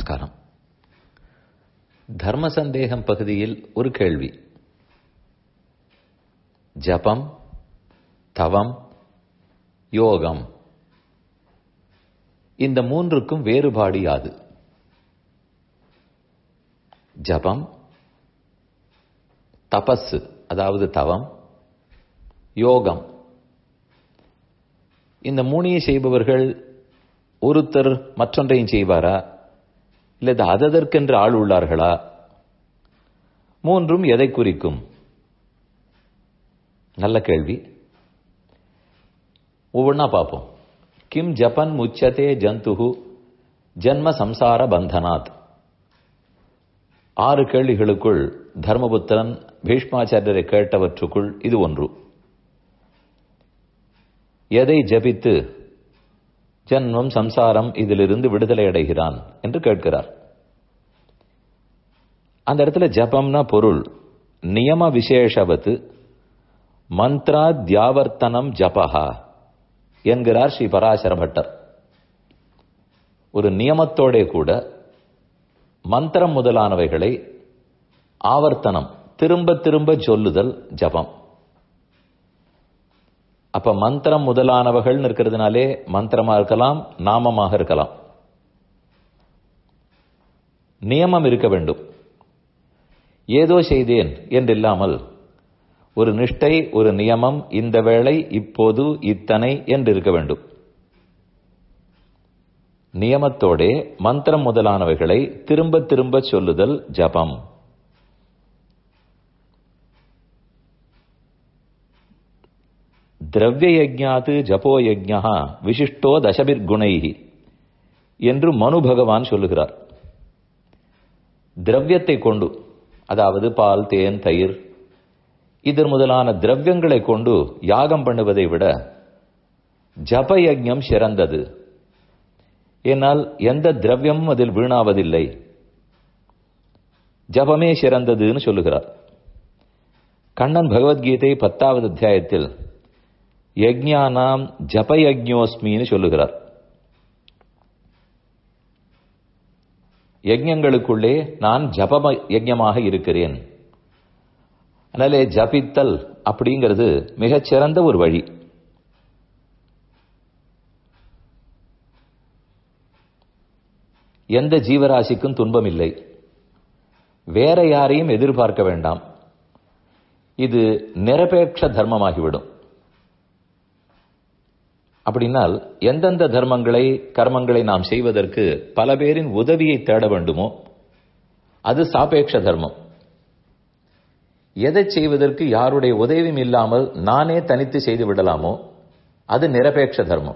நமஸ்காரம் தர்ம சந்தேகம் பகுதியில் ஒரு கேள்வி ஜபம் தவம் யோகம் இந்த மூன்றுக்கும் வேறுபாடு யாது ஜபம் தபஸ் அதாவது தவம் யோகம் இந்த மூணையும் செய்பவர்கள் ஒருத்தர் மற்றொன்றையும் செய்வாரா இல்லை அததற்கென்று ஆள் உள்ளார்களா மூன்றும் எதை குறிக்கும் நல்ல கேள்வி ஒவ்வொன்றா பார்ப்போம் கிம் ஜபன் முச்சதே ஜந்துகு ஜன்ம சம்சார பந்தனாத் ஆறு கேள்விகளுக்குள் தர்மபுத்திரன் பீஷ்மாச்சாரியரை கேட்டவற்றுக்குள் இது ஒன்று எதை ஜபித்து ஜன்மம் சம்சாரம் இதிலிருந்து விடுதலை அடைகிறான் என்று கேட்கிறார் அந்த இடத்துல ஜபம்னா பொருள் நியம விசேஷவத்து மந்த்ரா தியாவர்த்தனம் ஜபஹா என்கிறார் ஸ்ரீ பராசர பட்டர் ஒரு நியமத்தோட கூட மந்திரம் முதலானவைகளை ஆவர்த்தனம் திரும்ப திரும்ப சொல்லுதல் ஜபம் அப்ப மந்திரம் முதலானவர்கள் இருக்கிறதுனாலே மந்திரமா இருக்கலாம் நாமமாக இருக்கலாம் நியமம் இருக்க வேண்டும் ஏதோ செய்தேன் என்றில்லாமல் ஒரு நிஷ்டை ஒரு நியமம் இந்த வேளை இப்போது இத்தனை என்று இருக்க வேண்டும் நியமத்தோடே மந்திரம் முதலானவைகளை திரும்ப திரும்ப சொல்லுதல் ஜபம் திரவிய யஜ்ஞாத்து ஜபோ யஜ்ஞா விசிஷ்டோ தசபிர் குணைஹி என்று மனு பகவான் சொல்லுகிறார் திரவியத்தை கொண்டு அதாவது பால் தேன் தயிர் இதர் முதலான திரவியங்களை கொண்டு யாகம் பண்ணுவதை விட ஜப யஜ்ஞம் சிறந்தது ஏனால் எந்த திரவியமும் அதில் வீணாவதில்லை ஜபமே சிறந்ததுன்னு சொல்லுகிறார் கண்ணன் பகவத்கீதை பத்தாவது அத்தியாயத்தில் யஜ்ஞானாம் ஜபயஜ்ஞோஸ்மின்னு சொல்லுகிறார் யஜ்ஞங்களுக்குள்ளே நான் ஜப யஜ்ஞமாக இருக்கிறேன் அதனாலே ஜபித்தல் அப்படிங்கிறது மிகச்சிறந்த ஒரு வழி எந்த ஜீவராசிக்கும் துன்பம் இல்லை வேற யாரையும் எதிர்பார்க்க வேண்டாம் இது நிரபேட்ச தர்மமாகிவிடும் அப்படின்னால் எந்தெந்த தர்மங்களை கர்மங்களை நாம் செய்வதற்கு பல பேரின் உதவியை தேட வேண்டுமோ அது சாபேட்ச தர்மம் எதை செய்வதற்கு யாருடைய உதவியும் இல்லாமல் நானே தனித்து செய்து விடலாமோ அது நிரபேட்ச தர்மம்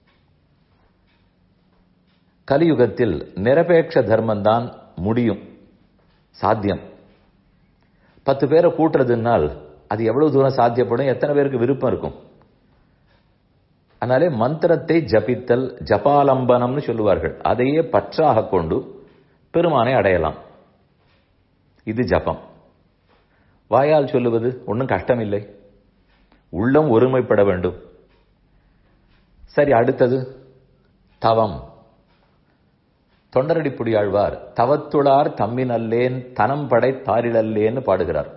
கலியுகத்தில் நிரபேட்ச தர்மம் முடியும் சாத்தியம் பத்து பேரை கூட்டுறதுனால் அது எவ்வளவு தூரம் சாத்தியப்படும் எத்தனை பேருக்கு விருப்பம் இருக்கும் அதனாலே மந்திரத்தை ஜபித்தல் ஜபாலம்பனம்னு சொல்லுவார்கள் அதையே பற்றாக கொண்டு பெருமானை அடையலாம் இது ஜபம் வாயால் சொல்லுவது ஒன்றும் கஷ்டமில்லை உள்ளம் ஒருமைப்பட வேண்டும் சரி அடுத்தது தவம் தொண்டரடிப்புடி ஆழ்வார் தவத்துளார் தம்மினல்லேன் தனம் படை தாரிடல்லேன்னு பாடுகிறார்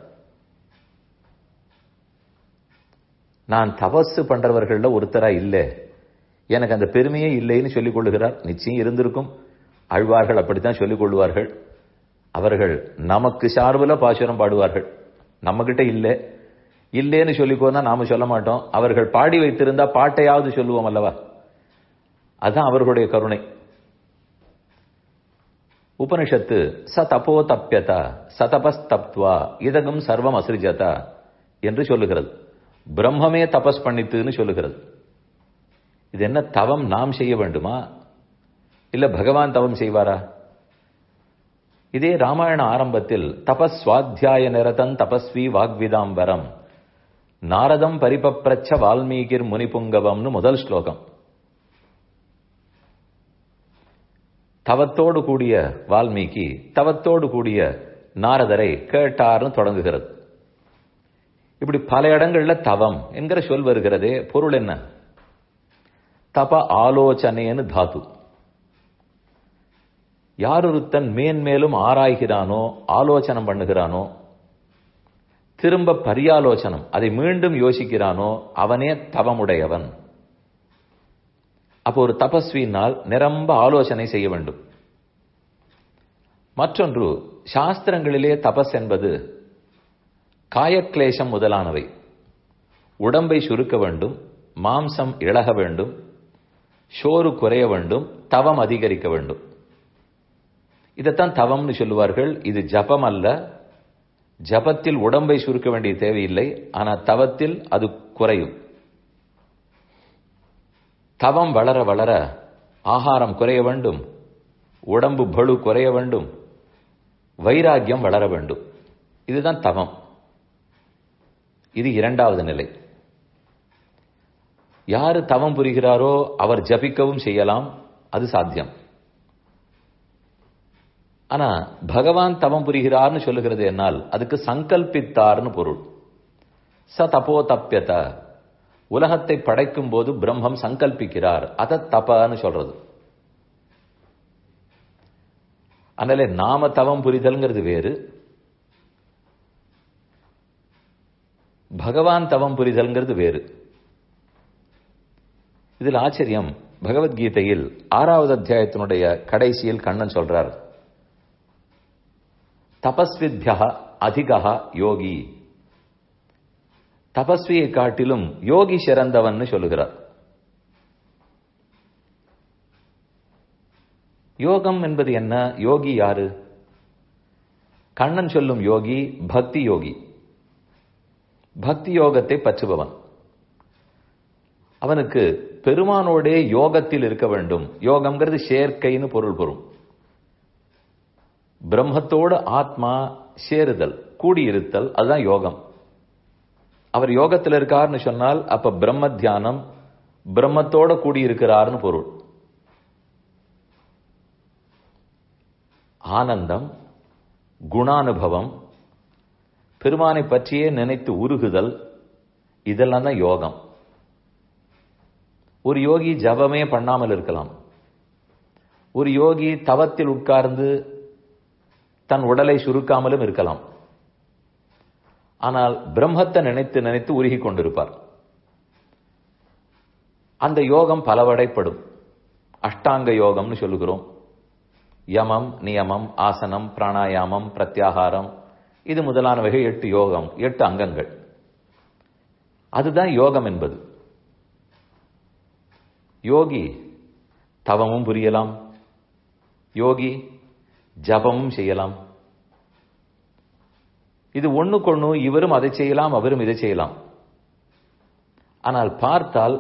நான் தபசு பண்றவர்கள்ல ஒருத்தரா இல்லை எனக்கு அந்த பெருமையே இல்லைன்னு சொல்லிக் கொள்ளுகிறார் நிச்சயம் இருந்திருக்கும் அழ்வார்கள் அப்படித்தான் சொல்லிக் கொள்வார்கள் அவர்கள் நமக்கு சார்பில் பாசுரம் பாடுவார்கள் நம்ம கிட்ட இல்லை இல்லேன்னு சொல்லிக்கோனா நாம சொல்ல மாட்டோம் அவர்கள் பாடி வைத்திருந்தா பாட்டையாவது சொல்லுவோம் அல்லவா அதுதான் அவர்களுடைய கருணை உபனிஷத்து ச தப்போ தப்பியதா சதபஸ் தப்துவா இதகம் சர்வம் அசிரிஜதா என்று சொல்லுகிறது பிரம்மமே தபஸ் பண்ணித்துன்னு சொல்லுகிறது இது என்ன தவம் நாம் செய்ய வேண்டுமா இல்ல பகவான் தவம் செய்வாரா இதே ராமாயண ஆரம்பத்தில் தபஸ் சுவாத்தியாய நிரதன் தபஸ்வி வாக்விதாம்பரம் நாரதம் பரிபப்ரச்ச வால்மீகிர் முனிபுங்கவம்னு முதல் ஸ்லோகம் தவத்தோடு கூடிய வால்மீகி தவத்தோடு கூடிய நாரதரை கேட்டார்னு தொடங்குகிறது இப்படி பல இடங்கள்ல தவம் என்கிற சொல் வருகிறதே பொருள் என்ன தப ஆலோசனைன்னு தாத்து யாரொருத்தன் மேன்மேலும் ஆராய்கிறானோ ஆலோசனம் பண்ணுகிறானோ திரும்ப பரியாலோசனம் அதை மீண்டும் யோசிக்கிறானோ அவனே தவமுடையவன் அப்போ ஒரு தபஸ்வினால் நிரம்ப ஆலோசனை செய்ய வேண்டும் மற்றொன்று சாஸ்திரங்களிலே தபஸ் என்பது காயக்லேசம் முதலானவை உடம்பை சுருக்க வேண்டும் மாம்சம் இழக வேண்டும் சோறு குறைய வேண்டும் தவம் அதிகரிக்க வேண்டும் இதைத்தான் தவம்னு சொல்லுவார்கள் இது ஜபம் அல்ல ஜபத்தில் உடம்பை சுருக்க வேண்டிய தேவையில்லை ஆனால் தவத்தில் அது குறையும் தவம் வளர வளர ஆகாரம் குறைய வேண்டும் உடம்பு பளு குறைய வேண்டும் வைராக்கியம் வளர வேண்டும் இதுதான் தவம் இது இரண்டாவது நிலை யாரு தவம் புரிகிறாரோ அவர் ஜபிக்கவும் செய்யலாம் அது சாத்தியம் ஆனா பகவான் தவம் புரிகிறார்னு சொல்லுகிறது என்னால் அதுக்கு சங்கல்பித்தார்னு பொருள் ச தப்போ தப்பியத உலகத்தை படைக்கும் போது பிரம்மம் சங்கல்பிக்கிறார் அத தபன்னு சொல்றது அதனால நாம தவம் புரிதல்ங்கிறது வேறு பகவான் தவம் புரிதல்ங்கிறது வேறு இதில் ஆச்சரியம் பகவத்கீதையில் ஆறாவது அத்தியாயத்தினுடைய கடைசியில் கண்ணன் சொல்றார் தபஸ்வித்யா அதிகா யோகி தபஸ்வியை காட்டிலும் யோகி சிறந்தவன் சொல்லுகிறார் யோகம் என்பது என்ன யோகி யாரு கண்ணன் சொல்லும் யோகி பக்தி யோகி பக்தி யோகத்தை பற்றுபவன் அவனுக்கு பெருமானோடே யோகத்தில் இருக்க வேண்டும் யோகம்ங்கிறது சேர்க்கைன்னு பொருள் பொருள் பிரம்மத்தோடு ஆத்மா சேருதல் கூடியிருத்தல் அதுதான் யோகம் அவர் யோகத்தில் இருக்கார்னு சொன்னால் அப்ப பிரம்ம தியானம் பிரம்மத்தோட கூடியிருக்கிறார்னு பொருள் ஆனந்தம் குணானுபவம் பெருமானை பற்றியே நினைத்து உருகுதல் இதெல்லாம் தான் யோகம் ஒரு யோகி ஜபமே பண்ணாமல் இருக்கலாம் ஒரு யோகி தவத்தில் உட்கார்ந்து தன் உடலை சுருக்காமலும் இருக்கலாம் ஆனால் பிரம்மத்தை நினைத்து நினைத்து உருகி கொண்டிருப்பார் அந்த யோகம் பலவடைப்படும் அஷ்டாங்க யோகம்னு சொல்லுகிறோம் யமம் நியமம் ஆசனம் பிராணாயாமம் பிரத்யாகாரம் இது முதலானவைகள் எட்டு யோகம் எட்டு அங்கங்கள் அதுதான் யோகம் என்பது யோகி தவமும் புரியலாம் யோகி ஜபமும் செய்யலாம் இது ஒண்ணுக்கொண்ணு இவரும் அதை செய்யலாம் அவரும் இதை செய்யலாம் ஆனால் பார்த்தால்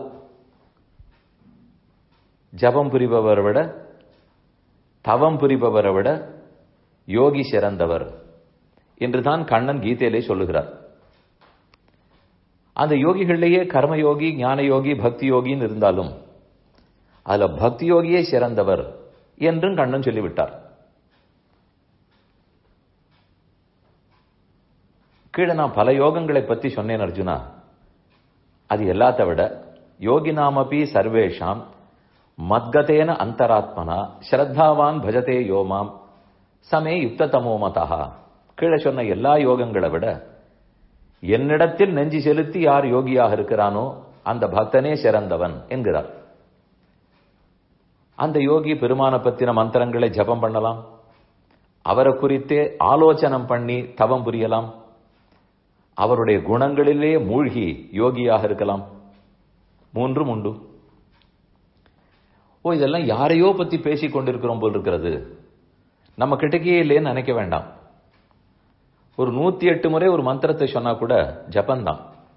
ஜபம் புரிபவரை விட தவம் புரிபவரை விட யோகி சிறந்தவர் என்றுதான் கண்ணன் கீதையிலே சொல்லுகிறார் அந்த யோகிகளிலேயே கர்மயோகி ஞான யோகி பக்தி யோகின்னு இருந்தாலும் அதுல பக்தி யோகியே சிறந்தவர் என்றும் கண்ணன் சொல்லிவிட்டார் கீழே நான் பல யோகங்களை பத்தி சொன்னேன் அர்ஜுனா அது எல்லாத்த விட யோகினாமபி சர்வேஷாம் மத்கதேன அந்தராத்மனா ஸ்ரத்தாவான் பஜதே யோமாம் சமே யுக்ததமோ மதா கீழே சொன்ன எல்லா யோகங்களை விட என்னிடத்தில் நெஞ்சு செலுத்தி யார் யோகியாக இருக்கிறானோ அந்த பக்தனே சிறந்தவன் என்கிறார் அந்த யோகி பெருமான பத்தின மந்திரங்களை ஜபம் பண்ணலாம் அவரை குறித்தே ஆலோசனம் பண்ணி தவம் புரியலாம் அவருடைய குணங்களிலே மூழ்கி யோகியாக இருக்கலாம் மூன்றும் உண்டு ஓ இதெல்லாம் யாரையோ பத்தி பேசிக் கொண்டிருக்கிறோம் போல் இருக்கிறது நம்ம கிட்டக்கே இல்லைன்னு நினைக்க வேண்டாம் ஒரு நூத்தி எட்டு முறை ஒரு மந்திரத்தை சொன்னா கூட ஜபந்தான்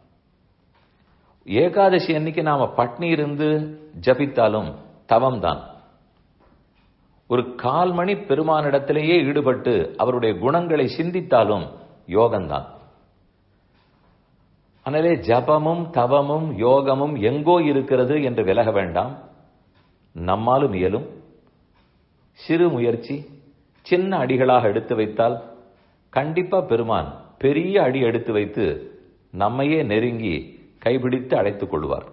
ஏகாதசி அன்னைக்கு நாம பட்னி இருந்து ஜபித்தாலும் தவம் தான் ஒரு கால் மணி பெருமானிடத்திலேயே ஈடுபட்டு அவருடைய குணங்களை சிந்தித்தாலும் யோகம்தான் அதனாலே ஜபமும் தவமும் யோகமும் எங்கோ இருக்கிறது என்று விலக வேண்டாம் நம்மாலும் இயலும் சிறு முயற்சி சின்ன அடிகளாக எடுத்து வைத்தால் கண்டிப்பா பெருமான் பெரிய அடி எடுத்து வைத்து நம்மையே நெருங்கி கைபிடித்து அழைத்துக் கொள்வார்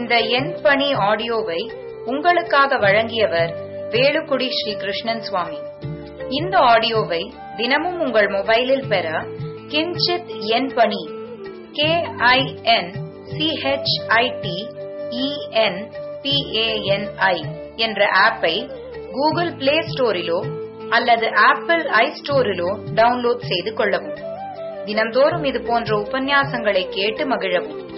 இந்த எண் பணி ஆடியோவை உங்களுக்காக வழங்கியவர் வேலுக்குடி ஸ்ரீ கிருஷ்ணன் சுவாமி இந்த ஆடியோவை தினமும் உங்கள் மொபைலில் பெற கிஞ்சித் எண் பணி கே ஐ என் சிஹெச்ஐடி இஎன் பிஏஎன்ஐ என்ற ஆப்பை கூகுள் பிளே ஸ்டோரிலோ அல்லது ஆப்பிள் ஐ ஸ்டோரிலோ டவுன்லோட் செய்து கொள்ளவும் தினம்தோறும் இது போன்ற உபன்யாசங்களை கேட்டு மகிழவும்